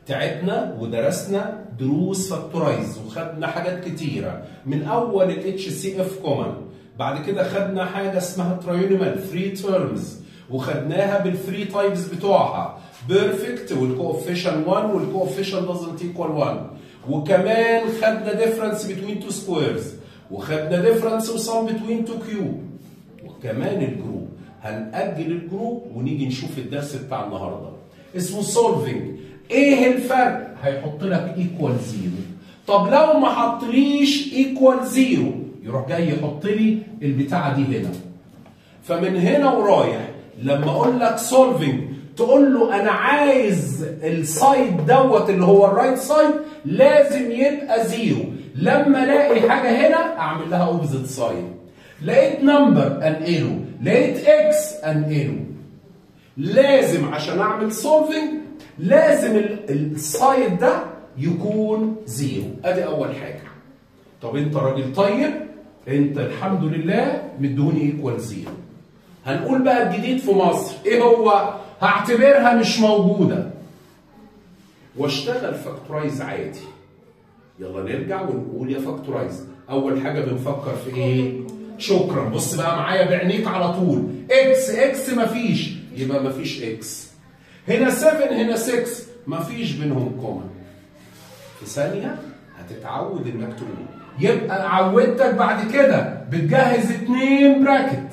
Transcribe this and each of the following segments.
تعبنا ودرسنا دروس فاكتورايز وخدنا حاجات كتيره من اول الاتش سي اف كومن بعد كده خدنا حاجه اسمها ترايونيمال 3 تيرمز وخدناها بالثري تايبس بتوعها بيرفكت والكوفيشن 1 والكوفيشن doesn't equal 1 وكمان خدنا ديفرنس بين تو سكويرز وخدنا ديفرنس وسم بين تو كيوب وكمان الجروب هنأجل الجروب ونيجي نشوف الدرس بتاع النهارده اسمه سولفينج ايه الفرق هيحط لك ايكوال زيرو طب لو ما حطليش ايكوال زيرو يروح جاي يحط لي البتاعه دي هنا فمن هنا ورايح لما اقول لك سولفينج تقول له انا عايز السايد دوت اللي هو الرايت سايد لازم يبقى زيرو لما الاقي حاجه هنا اعمل لها اوبزيت سايد لقيت نمبر انقله لقيت اكس انقله لازم عشان اعمل سولفينج لازم السايد ده يكون زيرو ادي اول حاجه طب انت راجل طيب انت الحمد لله مدوني ايكوال زيرو هنقول بقى الجديد في مصر ايه هو هعتبرها مش موجوده واشتغل فاكتورايز عادي يلا نرجع ونقول يا فاكتورايز اول حاجه بنفكر في ايه شكرا بص بقى معايا بعينيك على طول اكس اكس مفيش يبقى مفيش اكس هنا 7 هنا 6 مفيش بينهم كومن في ثانيه هتتعود انك تقول يبقى عودتك بعد كده بتجهز اتنين براكت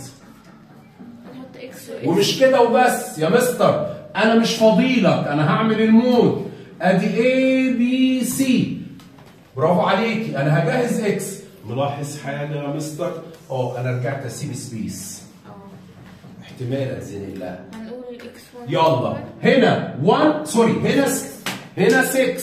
نحط اكس واكس ومش كده وبس يا مستر انا مش فاضيلك انا هعمل المود ادي A B C برافو عليكي انا هجهز اكس ملاحظ حاجه يا مستر اه انا رجعت اسيب سبيس اه احتمال اتزنق لها هنقول الاكس 1 يلا هنا 1 سوري هنا س- هنا 6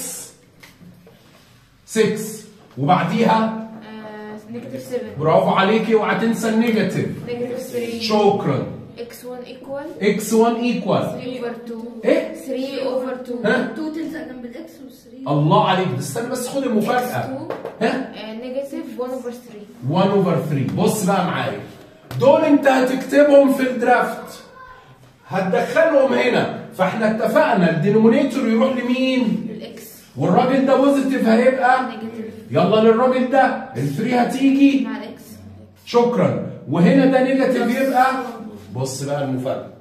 6 وبعديها نيجاتيف 7 برافو عليكي اوعى تنسى النيجاتيف نيجاتيف 3 شكرا اكس 1 ايكوال اكس 1 ايكوال 3 اوفر 2 ايه 3 اوفر 2 ها 2 تلزق جنب الاكس وال3 الله عليك بس استنى بس خد المفاجاه 2 ها نيجاتيف 1 اوفر 3 1 اوفر 3 بص بقى معايا دول انت هتكتبهم في الدرافت هتدخلهم هنا فاحنا اتفقنا الدينومينيتور يروح لمين الاكس والراجل ده بوزيتيف هيبقى نيجاتيف يلا للراجل ده الثري هتيجي مع الاكس شكرا وهنا ده نيجاتيف يبقى بص بقى المفاجاه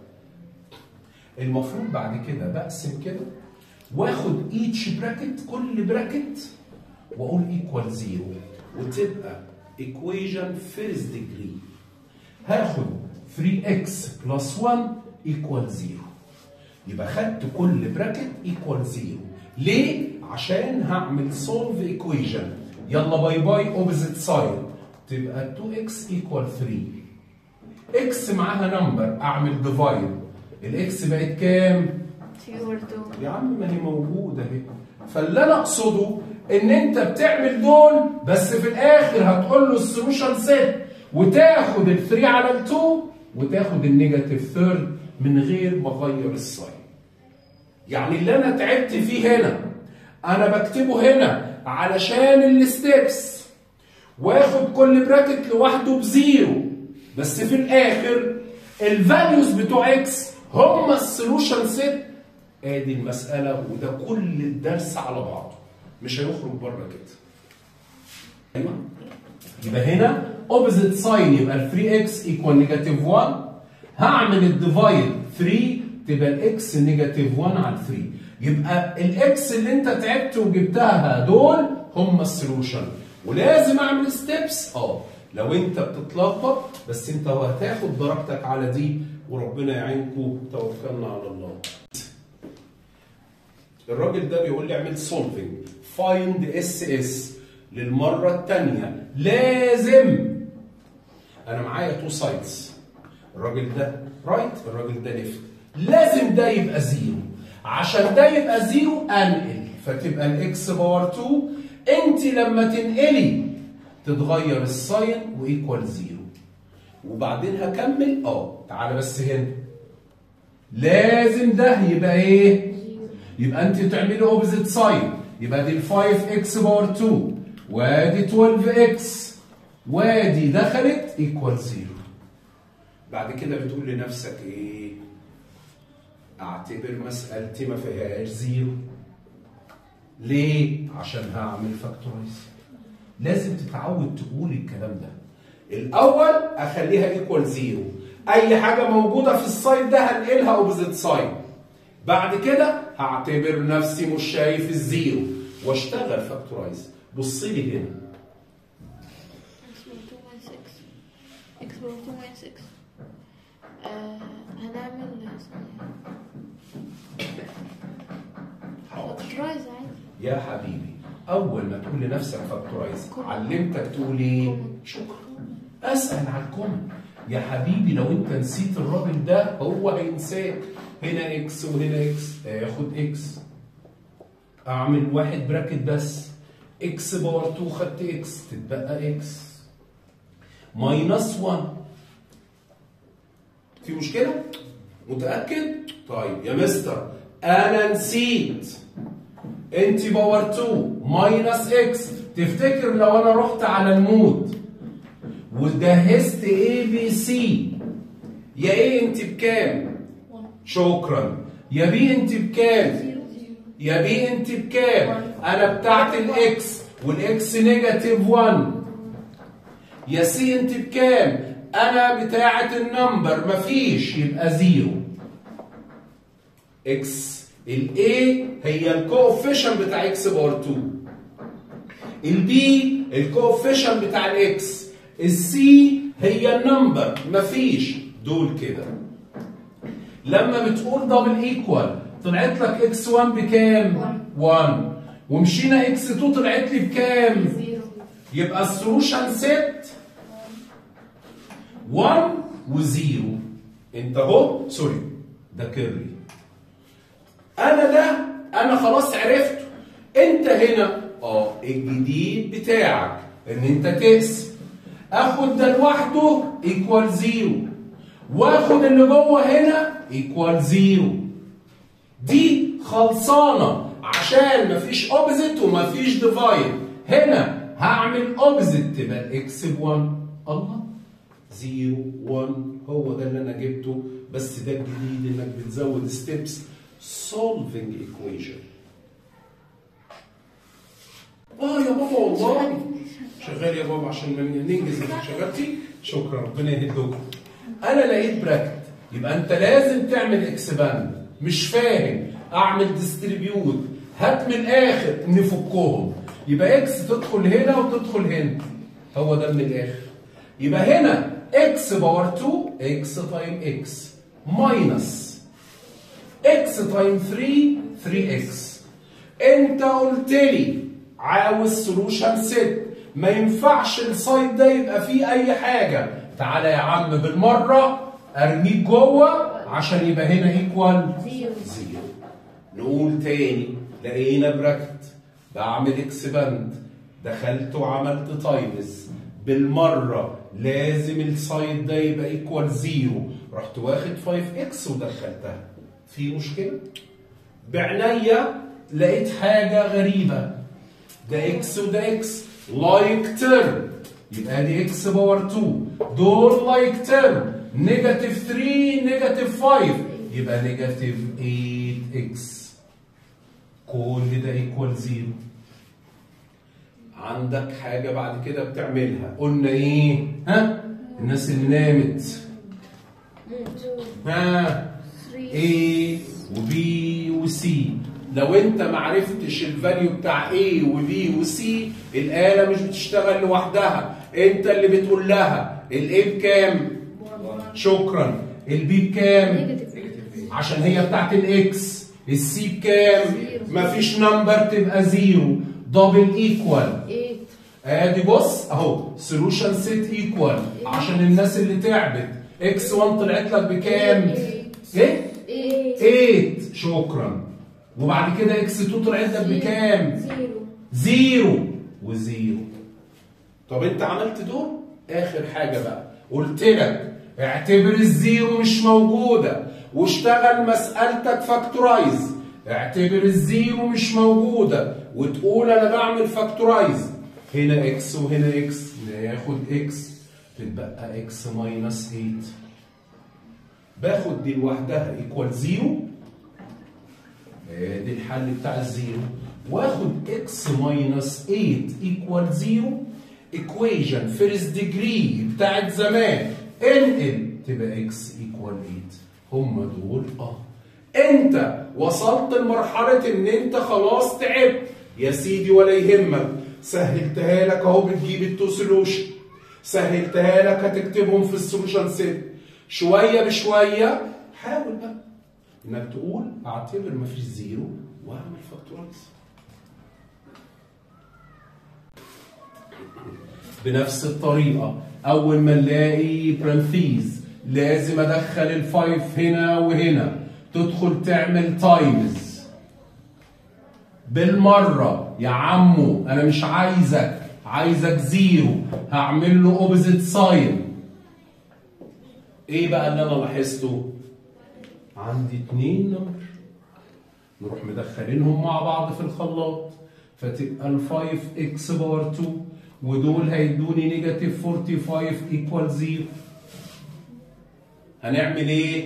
المفروض بعد كده بقسم كده واخد ايتش براكت كل براكت واقول ايكوال زيرو وتبقى ايكويجن فيرست ديجري هاخد 3x بلس 1 ايكوال زيرو يبقى خدت كل براكت ايكوال زيرو ليه؟ عشان هعمل سولف ايكويجن يلا باي باي اوبزيت سايد تبقى 2x ايكوال 3 x معاها نمبر اعمل ديفايد الاكس بقت كام؟ 3 اوفر 2 يا عم ما هي موجوده اهي فاللي انا اقصده ان انت بتعمل دول بس في الاخر هتقول له السولوشن سيت وتاخد ال 3 على ال 2 وتاخد النيجاتيف ثيرد من غير ما اغير الساين يعني اللي انا تعبت فيه هنا انا بكتبه هنا علشان الستبس واخد كل براكت لوحده بزيرو بس في الاخر الفاليوز بتوع اكس هم السولوشن سيت ادي المساله وده كل الدرس على بعضه مش هيخرج بره كده ايوه يبقى هنا اوبزيت ساين يبقى ال 3x ايكوال نيجاتيف 1 هعمل الديفايد 3 تبقى الاكس نيجاتيف 1 على 3 يبقى الاكس اللي انت تعبت وجبتها دول هم السولوشن ولازم اعمل ستيبس اه لو انت بتتلخبط بس انت هتاخد درجتك على دي وربنا يعينكم توكلنا على الله الراجل ده بيقول لي اعمل سولفنج فايند اس اس للمره الثانيه لازم انا معايا تو سايدز الراجل ده رايت الراجل ده ليفت لازم ده يبقى زيرو عشان ده يبقى زيرو انقل فتبقى الاكس باور 2 انت لما تنقلي تتغير الساين وايكوال زيرو وبعدين هكمل اه تعالى بس هنا لازم ده يبقى ايه يبقى انت تعملي اوبزيت ساين يبقى دي ال 5 اكس باور 2 وادي 12 اكس وادي دخلت ايكوال زيرو بعد كده بتقول لنفسك ايه اعتبر مسألتي ما فيهاش زيرو ليه؟ عشان هعمل فاكتورايز لازم تتعود تقول الكلام ده الاول اخليها ايكوال زيرو اي حاجه موجوده في السايد ده هنقلها اوبزيت سايد بعد كده هعتبر نفسي مش شايف الزيرو واشتغل فاكتورايز بص لي هنا x بار 2 minus x x بار 2 minus x آه هنعمل حاضر فاكتورايز عادي يا حبيبي اول ما تقول لنفسك فاكتورايز علمتك تقول ايه شكرا اسال على الكومن يا حبيبي لو انت نسيت الراجل ده هو هينساك هنا اكس وهنا اكس اخد اكس اعمل واحد براكت بس اكس باور 2 خدت اكس تتبقى اكس ماينس 1 في مشكله متاكد طيب يا مستر انا نسيت انت باور 2 ماينس اكس تفتكر لو انا رحت على المود وجهزت اي بي سي يا ايه انت بكام شكرا يا بي انت بكام يا بي انت بكام انا بتاعت الاكس والاكس نيجاتيف 1 يا سي انت بكام انا بتاعت النمبر مفيش يبقى زيرو اكس الاي هي الكوفيشن بتاع اكس باور 2 البي الكوفيشن بتاع الاكس السي هي النمبر مفيش دول كده لما بتقول دبل ايكوال طلعت لك اكس 1 بكام 1 ومشينا اكس 2 طلعت لي بكام زيرو يبقى السولوشن سيت 1 و0 انت اهو سوري ده كيرلي انا ده انا خلاص عرفته انت هنا اه الجديد بتاعك ان انت تقسم اخد ده لوحده ايكوال زيرو واخد اللي جوه هنا ايكوال زيرو دي خلصانه عشان مفيش اوبزيت ومفيش ديفايد هنا هعمل اوبزيت تبقى الاكس ب 1 الله 0 1 هو ده اللي انا جبته بس ده الجديد انك بتزود ستيبس solving equation اه يا بابا والله شغال يا بابا عشان ما ننجز شغلتي شكرا ربنا يهدكم انا لقيت براكت يبقى انت لازم تعمل اكسباند مش فاهم اعمل ديستريبيوت هات من الاخر نفكهم يبقى اكس تدخل هنا وتدخل هنا هو ده من الاخر يبقى هنا اكس باور 2 اكس تايم اكس ماينس اكس تايم 3 3 اكس انت قلت لي عاوز سولوشن سيت ما ينفعش السايد ده يبقى فيه اي حاجه تعالى يا عم بالمره ارميك جوه عشان يبقى هنا ايكوال زيرو زيرو نقول تاني لقينا براكت بعمل اكسباند دخلت وعملت تايمز بالمره لازم السايد ده يبقى ايكوال زيرو رحت واخد 5 اكس ودخلتها في مشكله بعناية لقيت حاجه غريبه ده اكس وده اكس لايك تيرم يبقى دي اكس باور 2 دول لايك تيرم نيجاتيف 3 نيجاتيف 5 يبقى نيجاتيف 8 اكس كل ده ايكوال زيرو عندك حاجة بعد كده بتعملها قلنا ايه ها الناس اللي نامت ها A و B و C لو انت ما عرفتش الفاليو بتاع A و B و C الآلة مش بتشتغل لوحدها انت اللي بتقول لها ال A بكام شكرا ال B بكام نيجاتيف عشان هي بتاعت الاكس السي بكام مفيش نمبر تبقى زيرو دبل ايكوال 8 ادي بص اهو سولوشن سيت ايكوال عشان الناس اللي تعبت اكس 1 طلعت لك بكام؟ ايه؟ 8 8 شكرا وبعد كده اكس 2 طلعت لك بكام؟ زيرو زيرو وزيرو طب انت عملت دول اخر حاجه بقى قلت لك اعتبر الزيرو مش موجوده واشتغل مسالتك فاكتورايز اعتبر الزيرو مش موجوده وتقول انا بعمل فاكتورايز هنا اكس وهنا اكس ناخد اكس تتبقى اكس ماينس 8 باخد دي لوحدها ايكوال زيرو ادي الحل بتاع الزيرو واخد اكس ماينس 8 ايكوال 0 ايكويجن فيرست ديجري بتاعت زمان انقل تبقى اكس ايكوال 8 هم دول اه انت وصلت لمرحله ان انت خلاص تعبت يا سيدي ولا يهمك سهلتها لك اهو بتجيب التو سولوشن سهلتها لك هتكتبهم في السولوشن سيت شويه بشويه حاول بقى انك تقول اعتبر ما فيش زيرو واعمل فاكتورايز بنفس الطريقه اول ما نلاقي برانثيز لازم ادخل الفايف هنا وهنا تدخل تعمل تايمز بالمره يا عمو انا مش عايزك عايزك زيرو هعمل له اوبزيت ساين ايه بقى اللي انا لاحظته عندي اتنين نمبر نروح مدخلينهم مع بعض في الخلاط فتبقى ال 5 اكس باور 2 ودول هيدوني نيجاتيف 45 ايكوال 0 هنعمل ايه؟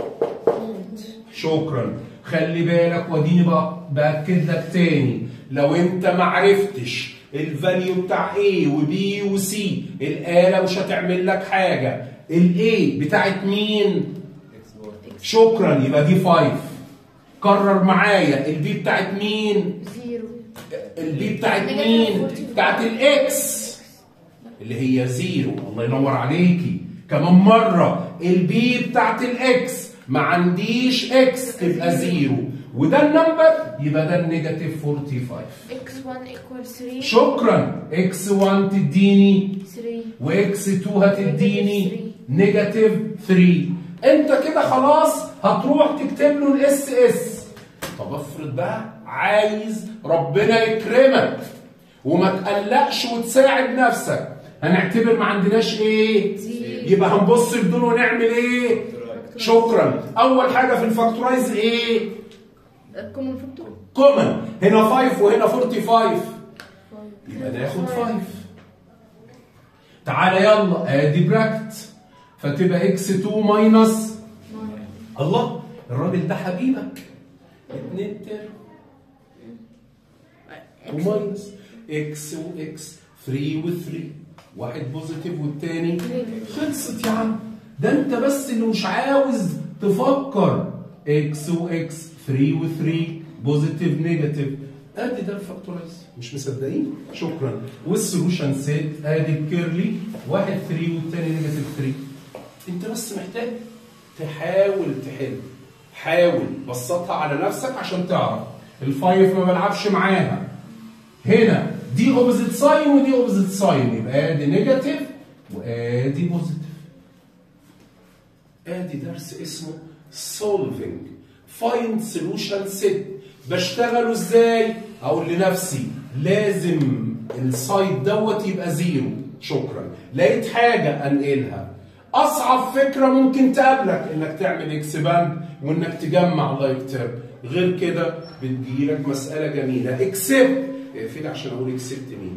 شكرا خلي بالك واديني بقى باكد لك تاني لو انت ما عرفتش الفاليو بتاع A و B و C الآلة مش هتعمل لك حاجة ال A بتاعت مين؟ شكرا يبقى دي 5 كرر معايا البي بتاعت مين؟ زيرو البي بتاعت مين؟ بتاعت الاكس اللي هي زيرو الله ينور عليكي كمان مرة البي بتاعت الاكس ما عنديش اكس تبقى زيرو وده النمبر يبقى ده النيجاتيف 45 اكس 1 ايكوال 3 شكرا اكس 1 تديني 3 واكس 2 هتديني نيجاتيف 3 انت كده خلاص هتروح تكتب له الاس اس طب افرض بقى عايز ربنا يكرمك وما تقلقش وتساعد نفسك هنعتبر ما عندناش ايه يبقى هنبص لدول ونعمل ايه شكرا اول حاجه في الفاكتورايز ايه كومن فاكتور كومن هنا 5 وهنا 45 يبقى ناخد 5 تعالى يلا ادي براكت فتبقى اكس 2 ماينس الله الراجل ده حبيبك اتنين ترم وماينس اكس واكس 3 و3 واحد بوزيتيف والتاني خلصت يا عم ده انت بس اللي مش عاوز تفكر اكس واكس 3 و3 بوزيتيف نيجاتيف ادي ده الفاكتورايز مش مصدقين شكرا والسولوشن سيت ادي الكيرلي واحد 3 والتاني نيجاتيف 3 انت بس محتاج تحاول تحل حاول بسطها على نفسك عشان تعرف الفايف ما بلعبش معاها هنا دي اوبوزيت ساين ودي اوبوزيت ساين يبقى ادي نيجاتيف وادي بوزيتيف ادي درس اسمه solving find solution set بشتغله ازاي اقول لنفسي لازم السايد دوت يبقى زيرو شكرا لقيت حاجه انقلها اصعب فكره ممكن تقابلك انك تعمل اكسباند وانك تجمع لايك تيرم غير كده بتجيلك مساله جميله اكسبت اقفلي عشان اقول اكسبت مين